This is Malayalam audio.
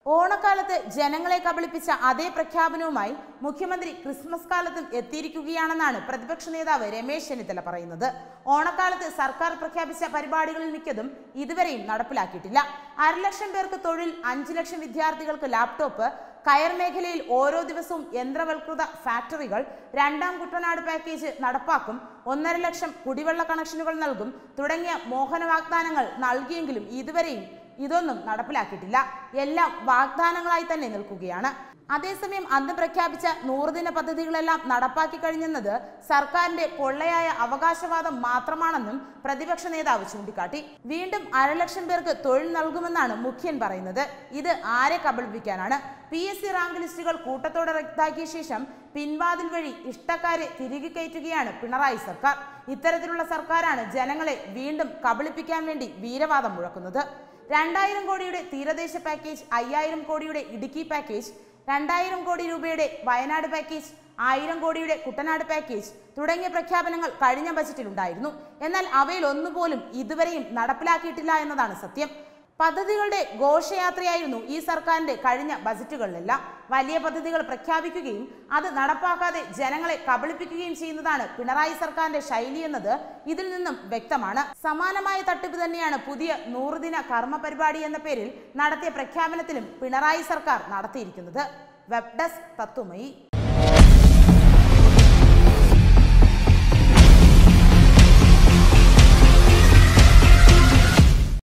ഓണക്കാലത്ത് ജനങ്ങളെ കബളിപ്പിച്ച അതേ പ്രഖ്യാപനവുമായി മുഖ്യമന്ത്രി ക്രിസ്മസ് കാലത്തും എത്തിയിരിക്കുകയാണെന്നാണ് പ്രതിപക്ഷ നേതാവ് രമേശ് ചെന്നിത്തല പറയുന്നത് ഓണക്കാലത്ത് സർക്കാർ പ്രഖ്യാപിച്ച പരിപാടികളിൽ മിക്കതും ഇതുവരെയും നടപ്പിലാക്കിയിട്ടില്ല അരലക്ഷം പേർക്ക് തൊഴിൽ അഞ്ചു ലക്ഷം വിദ്യാർത്ഥികൾക്ക് ലാപ്ടോപ്പ് കയർ മേഖലയിൽ ഓരോ ദിവസവും യന്ത്രവൽകൃത ഫാക്ടറികൾ രണ്ടാം കുട്ടനാട് പാക്കേജ് നടപ്പാക്കും ഒന്നര ലക്ഷം കുടിവെള്ള കണക്ഷനുകൾ നൽകും തുടങ്ങിയ മോഹന വാഗ്ദാനങ്ങൾ നൽകിയെങ്കിലും ഇതുവരെയും ഇതൊന്നും നടപ്പിലാക്കിയിട്ടില്ല എല്ലാം വാഗ്ദാനങ്ങളായി തന്നെ നിൽക്കുകയാണ് അതേസമയം അന്ന് പ്രഖ്യാപിച്ച നൂറുദിന പദ്ധതികളെല്ലാം നടപ്പാക്കി കഴിഞ്ഞെന്നത് സർക്കാരിന്റെ പൊള്ളയായ അവകാശവാദം മാത്രമാണെന്നും പ്രതിപക്ഷ നേതാവ് ചൂണ്ടിക്കാട്ടി വീണ്ടും അരലക്ഷം പേർക്ക് തൊഴിൽ നൽകുമെന്നാണ് മുഖ്യൻ പറയുന്നത് ഇത് ആരെ കബളിപ്പിക്കാനാണ് പി എസ് സി റാങ്ക് ലിസ്റ്റുകൾ കൂട്ടത്തോടെ റദ്ദാക്കിയ ശേഷം പിൻവാതിൽ വഴി ഇഷ്ടക്കാരെ തിരികെ കയറ്റുകയാണ് പിണറായി സർക്കാർ ഇത്തരത്തിലുള്ള സർക്കാരാണ് ജനങ്ങളെ വീണ്ടും കബളിപ്പിക്കാൻ വേണ്ടി വീരവാദം മുഴക്കുന്നത് രണ്ടായിരം കോടിയുടെ തീരദേശ പാക്കേജ് അയ്യായിരം കോടിയുടെ ഇടുക്കി പാക്കേജ് രണ്ടായിരം കോടി രൂപയുടെ വയനാട് പാക്കേജ് ആയിരം കോടിയുടെ കുട്ടനാട് പാക്കേജ് തുടങ്ങിയ പ്രഖ്യാപനങ്ങൾ കഴിഞ്ഞ ബജറ്റിൽ ഉണ്ടായിരുന്നു എന്നാൽ അവയിൽ ഒന്നുപോലും ഇതുവരെയും നടപ്പിലാക്കിയിട്ടില്ല എന്നതാണ് സത്യം പദ്ധതികളുടെ ഘോഷയാത്രയായിരുന്നു ഈ സർക്കാരിന്റെ കഴിഞ്ഞ ബജറ്റുകളിലെല്ലാം വലിയ പദ്ധതികൾ പ്രഖ്യാപിക്കുകയും അത് നടപ്പാക്കാതെ ജനങ്ങളെ കബളിപ്പിക്കുകയും ചെയ്യുന്നതാണ് പിണറായി സർക്കാരിന്റെ ശൈലി എന്നത് ഇതിൽ നിന്നും വ്യക്തമാണ് സമാനമായ തട്ടിപ്പ് തന്നെയാണ് പുതിയ നൂറുദിന കർമ്മ പരിപാടി എന്ന പേരിൽ നടത്തിയ പ്രഖ്യാപനത്തിലും പിണറായി സർക്കാർ നടത്തിയിരിക്കുന്നത് വെബ് ഡെസ്ക് തത്വമയി